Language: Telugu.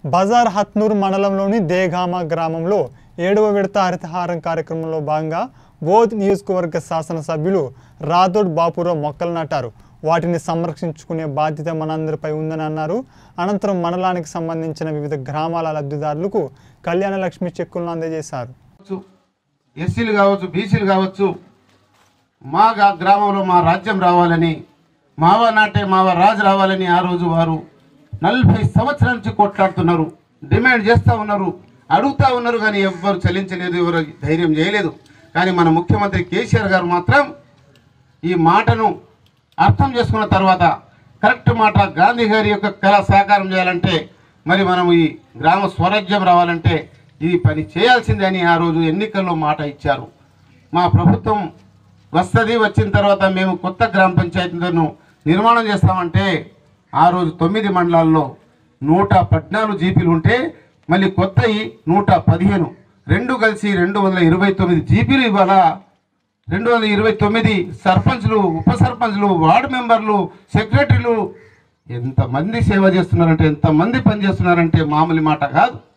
బజార్ హత్నూర్ మండలంలోని దేగామ గ్రామంలో ఏడవ విడత హరితహారం కార్యక్రమంలో భాగంగా బోధ్ నియోజకవర్గ శాసనసభ్యులు రాథోడ్ బాపురావు మొక్కలు నాటారు వాటిని సంరక్షించుకునే బాధ్యత మనందరిపై ఉందని అన్నారు అనంతరం మండలానికి సంబంధించిన వివిధ గ్రామాల లబ్ధిదారులకు కళ్యాణ లక్ష్మి చెక్కులను అందజేశారు కావచ్చు ఎస్సీలు కావచ్చు బీసీలు కావచ్చు మా గా- గ్రామంలో మా రాజ్యం రావాలని మావ నాటే మావ రాజు రావాలని ఆ రోజు వారు నలభై సంవత్సరాల నుంచి కొట్లాడుతున్నారు డిమాండ్ చేస్తూ ఉన్నారు అడుగుతూ ఉన్నారు కానీ ఎవ్వరు చలించలేదు ఎవరు ధైర్యం చేయలేదు కానీ మన ముఖ్యమంత్రి కేసీఆర్ గారు మాత్రం ఈ మాటను అర్థం చేసుకున్న తర్వాత కరెక్ట్ మాట గాంధీ గారి యొక్క కళ సాకారం చేయాలంటే మరి మనం ఈ గ్రామ స్వరాజ్యం రావాలంటే ఇది పని చేయాల్సిందే అని ఆ రోజు ఎన్నికల్లో మాట ఇచ్చారు మా ప్రభుత్వం వస్తుంది వచ్చిన తర్వాత మేము కొత్త గ్రామ పంచాయతీలను నిర్మాణం చేస్తామంటే ఆ రోజు తొమ్మిది మండలాల్లో నూట పద్నాలుగు జీపీలు ఉంటే మళ్ళీ కొత్తవి నూట పదిహేను రెండు కలిసి రెండు వందల ఇరవై తొమ్మిది జీపీలు ఇవాళ రెండు వందల ఇరవై తొమ్మిది సర్పంచ్లు ఉప సర్పంచ్లు వార్డు మెంబర్లు సెక్రటరీలు ఎంతమంది సేవ చేస్తున్నారంటే ఎంతమంది పని చేస్తున్నారంటే మామూలు మాట కాదు